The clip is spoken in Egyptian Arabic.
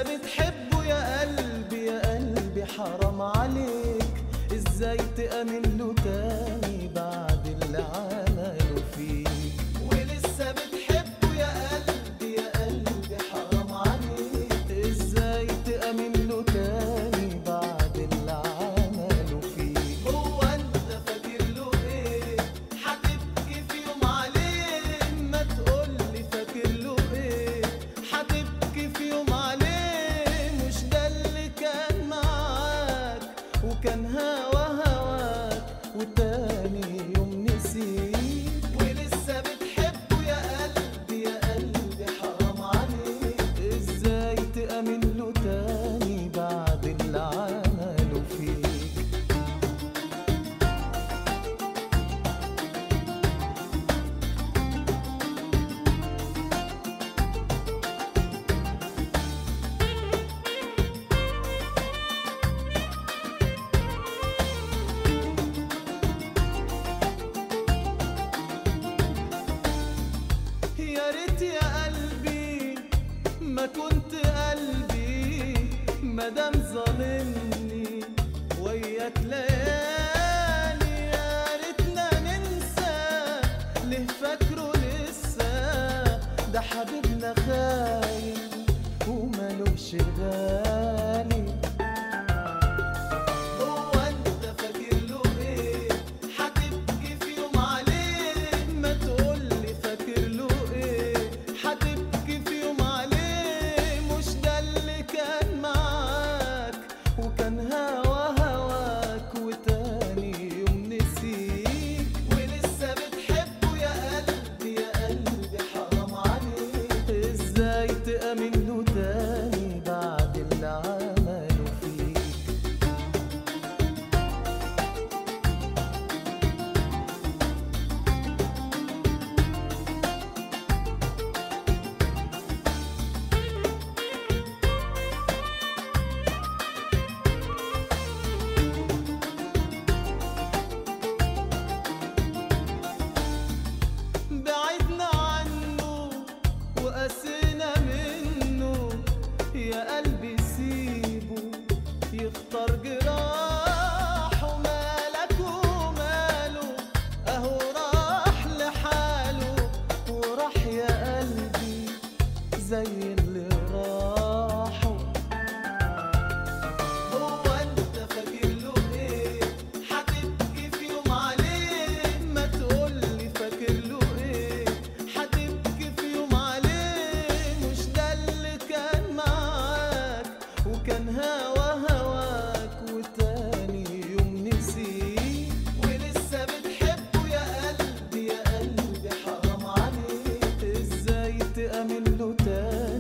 بتحبه يا قلبي يا قلبي حرام عليك ازاي تأمن له تاني بعد اللي عمله فيك ولسه بتحبه يا قلبي يا قلبي حرام عليك ازاي تأمن له تاني بعد اللي عمله فيك هو انت فاكر له ايه هتبكي في يوم عليه ما تقولي فاكر له ايه هتبكي في يوم عليه مش ده اللي كان معاك وكان هوا هواك وتاني يوم نسيك ولسه بتحبه يا قلبي يا قلبي حرام عليك ازاي تأمن له تاني بعد اللي عمله فيك يا ريت يا قلبي ما كنت قلبي مادام ظالمني وياك ليالي يا ريتنا ننسى ليه فاكره لسه ده حبيبنا خاين ومالوش غالي هو انت فاكر له ايه هتبكي في يوم عليه ما تقولي فاكر له ايه هتبكي في يوم عليه مش ده اللي كان معاك وكان هوا هواك وتاني يوم نسيك ولسه بتحبه يا قلبي يا قلبي حرام عليك ازاي تأمن له تاني بعد اللي عمله فيك بعدنا عنه وقسينا منه يا قلبي سيبه يختار جراحه مالك وماله اهو راح لحاله وراح يا قلبي زي اللي راحوا هو انت فاكر له ايه هتبكي في يوم عليه ما تقولي فاكر له ايه هتبكي في يوم عليه مش ده اللي كان معاك وكان هوا هواك وتاني يوم نسيك ولسه بتحبه يا قلبي يا قلبي حرام عليك ازاي تأمن له تاني